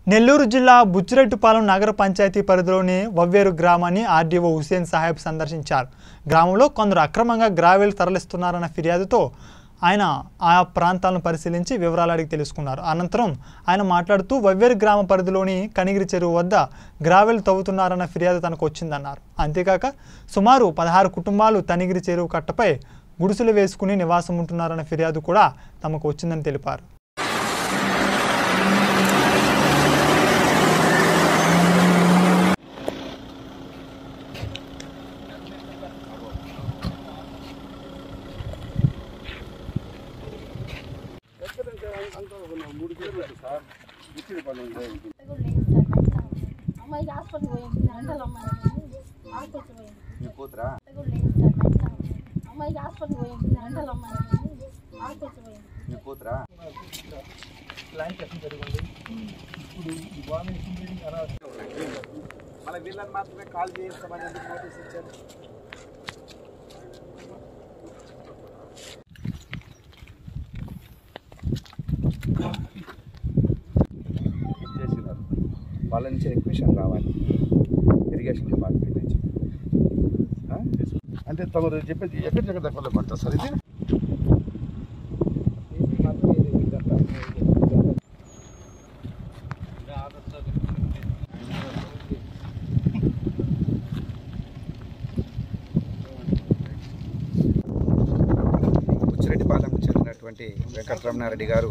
నెల్లూరు జిల్లా బుచ్చిరెడ్డిపాలెం నగర పంచాయతీ పరిధిలోని వవ్వేరు గ్రామాన్ని ఆర్డీఓ హుసేన్ సాహెబ్ సందర్శించారు గ్రామంలో కొందరు అక్రమంగా గ్రావెల్ తరలిస్తున్నారన్న ఫిర్యాదుతో ఆయన ఆయా ప్రాంతాలను పరిశీలించి వివరాలు అడిగి తెలుసుకున్నారు అనంతరం ఆయన మాట్లాడుతూ వవ్వేరు గ్రామ పరిధిలోని కనిగిరి చెరువు వద్ద గ్రావెల్ తవ్వుతున్నారన్న ఫిర్యాదు తనకు వచ్చిందన్నారు అంతేకాక సుమారు పదహారు కుటుంబాలు తనిగిరి చెరువు కట్టపై గుడిసెలు వేసుకుని నివాసం ఉంటున్నారన్న ఫిర్యాదు కూడా తమకు వచ్చిందని తెలిపారు అమ్మాయికి హాస్పిటల్ పోయింది మెంటల్ అమ్మాయి హాస్పిటల్ పోయింది మీ కూతురా కూడా లేదు సార్ మెంటల్ అమ్మాయికి హాస్పిటల్ పోయింది మెంటల్ అమ్మాయి హాస్పిటల్ పోయింది మీ కూతురా మళ్ళీ వీళ్ళని మాత్రమే కాల్ చేయించమని ఎందుకు నోటీస్ ఇచ్చారు చేసినారు వాళ్ళ నుంచి రిక్వెషన్ రావాలి ఇరిగేషన్ డిపార్ట్మెంట్ నుంచి ఆ? అంటే తమరు చెప్పేది ఎక్కడ ఎక్కడ దగ్గరలో పడతారు సార్ ఇది బుచ్చిరెడ్డిపాలెంకు చెందినటువంటి వెంకటరమణారెడ్డి గారు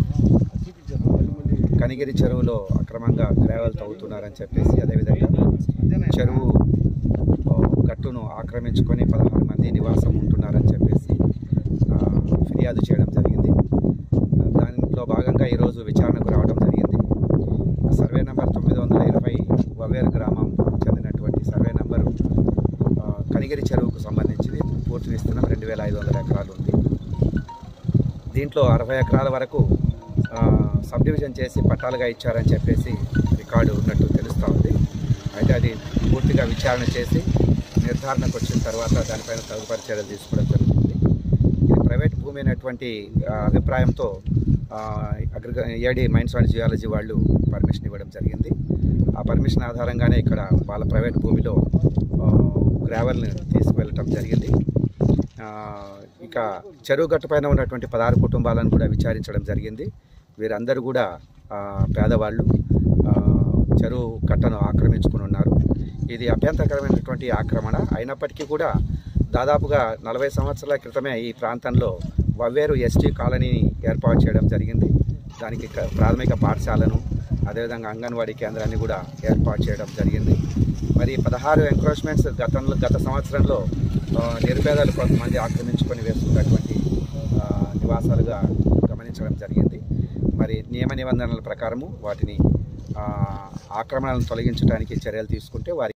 కనిగిరి చెరువులో అక్రమంగా గ్రావెల్ తవ్వుతున్నారని చెప్పేసి అదేవిధంగా చెరువు ఆ, గట్టును ఆక్రమించుకొని పదహారు మంది నివాసం ఉంటున్నారని చెప్పేసి ఆ, ఫిర్యాదు చేయడం జరిగింది ఆ, దాంట్లో భాగంగా ఈరోజు విచారణకు రావడం జరిగింది సర్వే నెంబర్ తొమ్మిది వందల ఇరవై వవేరు గ్రామం చెందినటువంటి సర్వే నెంబరు ఆ, కనిగిరి చెరువుకు సంబంధించింది పూర్తి విస్తీర్ణం రెండు వేల ఐదు వందల ఎకరాలు ఉంది దీంట్లో అరవై ఎకరాల వరకు ఆ, సబ్ డివిజన్ చేసి పట్టాలుగా ఇచ్చారని చెప్పేసి రికార్డు ఉన్నట్టు తెలుస్తూ ఉంది అయితే అది పూర్తిగా విచారణ చేసి నిర్ధారణకు వచ్చిన తర్వాత దానిపైన తదుపరి చర్యలు తీసుకోవడం జరుగుతుంది ఇది ప్రైవేట్ భూమి అయినటువంటి ఆ, అభిప్రాయంతో అగ్రిక ఏడి మైన్స్ అండ్ జియాలజీ వాళ్ళు పర్మిషన్ ఇవ్వడం జరిగింది ఆ పర్మిషన్ ఆధారంగానే ఇక్కడ వాళ్ళ ప్రైవేట్ భూమిలో గ్రావెల్ని తీసుకువెళ్ళటం జరిగింది ఆ, ఇక చెరువు గట్టు పైన ఉన్నటువంటి పదహారు కుటుంబాలను కూడా విచారించడం జరిగింది వీరందరూ కూడా ఆ, పేదవాళ్ళు ఆ, చెరువు కట్టను ఆక్రమించుకుని ఉన్నారు ఇది అభ్యంతరకరమైనటువంటి ఆక్రమణ అయినప్పటికీ కూడా దాదాపుగా నలభై సంవత్సరాల క్రితమే ఈ ప్రాంతంలో వవ్వేరు ఎస్టీ కాలనీని ఏర్పాటు చేయడం జరిగింది దానికి క- ప్రాథమిక పాఠశాలను అదేవిధంగా అంగన్వాడీ కేంద్రాన్ని కూడా ఏర్పాటు చేయడం జరిగింది మరి పదహారు ఎంక్రోచ్మెంట్స్ గతంలో గత సంవత్సరంలో ఆ, నిరుపేదలు కొంతమంది ఆక్రమించుకొని వేస్తున్నటువంటి ఆ, నివాసాలుగా గమనించడం జరిగింది మరి నియమ నిబంధనల ప్రకారము వాటిని ఆ, ఆక్రమణలను తొలగించడానికి చర్యలు తీసుకుంటే వారి